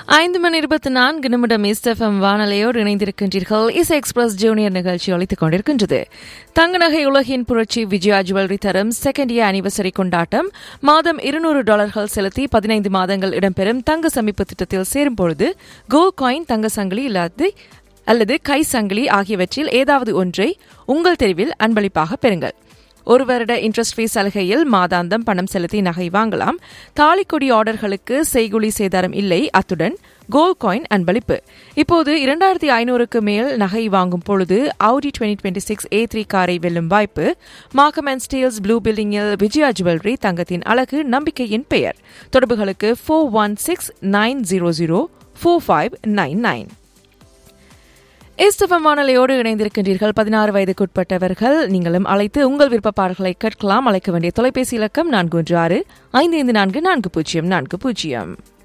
ஐந்து மணி இருபத்தி நான்கு நிமிடம் இஸ்டெஃபம் வானலையோடு இணைந்திருக்கின்றீர்கள் இஸ் எக்ஸ்பிரஸ் ஜூனியர் நிகழ்ச்சி அளித்துக் கொண்டிருக்கின்றது தங்க நகை உலகின் புரட்சி விஜயா ஜுவல்லரி தரும் செகண்ட் இயர் அனிவர்சரி கொண்டாட்டம் மாதம் இருநூறு டாலர்கள் செலுத்தி பதினைந்து மாதங்கள் இடம்பெறும் தங்க சமிப்பு திட்டத்தில் சேரும் பொழுது கோல்ட் காயின் தங்க சங்கிலி இல்லாது அல்லது கை சங்கிலி ஆகியவற்றில் ஏதாவது ஒன்றை உங்கள் தெருவில் அன்பளிப்பாக பெறுங்கள் ஒரு வருட இன்ட்ரெஸ்ட் ஃபீஸ் சலுகையில் மாதாந்தம் பணம் செலுத்தி நகை வாங்கலாம் தாலிக்கொடி ஆர்டர்களுக்கு செய்குலி சேதாரம் இல்லை அத்துடன் கோல்ட் காயின் அன்பளிப்பு இப்போது இரண்டாயிரத்தி ஐநூறுக்கு மேல் நகை வாங்கும் பொழுது Audi twenty twenty six A three காரை வெல்லும் வாய்ப்பு மார்க்கம் அண்ட் ஸ்டீல்ஸ் ப்ளூ பில்டிங்கில் விஜயா ஜுவல்லரி தங்கத்தின் அழகு நம்பிக்கையின் பெயர் தொடர்புகளுக்கு four one six nine zero zero four five nine nine இஸ்தபம் வானொலியோடு இணைந்திருக்கின்றீர்கள் பதினாறு வயதுக்குட்பட்டவர்கள் நீங்களும் அழைத்து உங்கள் விருப்ப பாடல்களை கேட்கலாம் அழைக்க வேண்டிய தொலைபேசி இலக்கம் நான்கு ஒன்று ஆறு ஐந்து ஐந்து நான்கு நான்கு பூஜ்ஜியம் நான்கு பூஜ்ஜியம்